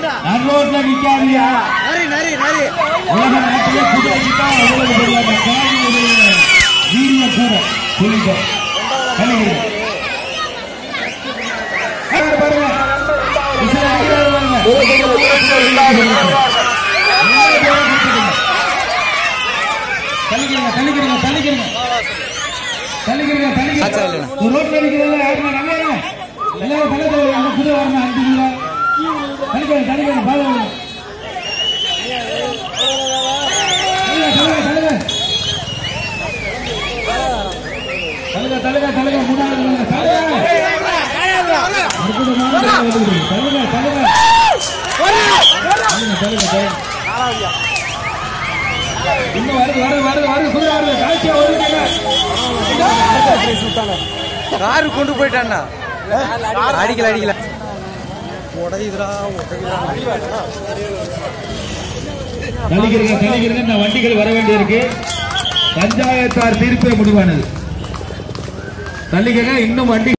நடுரோட்ல நிக்காதியா நரி நரி நரி உலக நாட்டிலே குதிரைக்கு தான் அவ்வளவு பெரிய அந்த காவிரியுடைய வீரிய கூட சொல்லிட்டோம் கலைஞர்கள் பாருங்க, பாருங்க விசில் அடிக்கிறாரு பாருங்க. தள்ளிக்கிறீங்க தள்ளிக்கிறீங்க தள்ளிக்கிறீங்க தள்ளிக்கிறீங்க தள்ளிக்கிறீங்க ஒரு ரோட்ல நிக்கிறதுல யாருமே நல்லா இருங்க. எல்லாரும் பக்கத்துல அந்த குதிரை வரணும் அடிக்கிறீங்க தள்ளிக்கிறீங்க தள்ளிக்கிறீங்க பாருங்க தலுக தலுக தலுக முன்னாடி தலுக தலுக அற்புதமான தலுக வருது. தலுக தலுக தலுக தலுக தலுக இன்னும் வருது வருது வருது வருது குதிரை வருது காட்சியா வருது காரு கொண்டு போயிட்டான்டா அடிக்கல அடிக்கல உடையுதுடா தள்ளிக்கிறீங்க தள்ளிக்கிறீங்க இந்த வண்டிகள் வர வேண்டியிருக்கு பஞ்சாயத்தார் தீர்ப்பே முடிவானது தள்ளிக்கிறீங்க இன்னும் வண்டி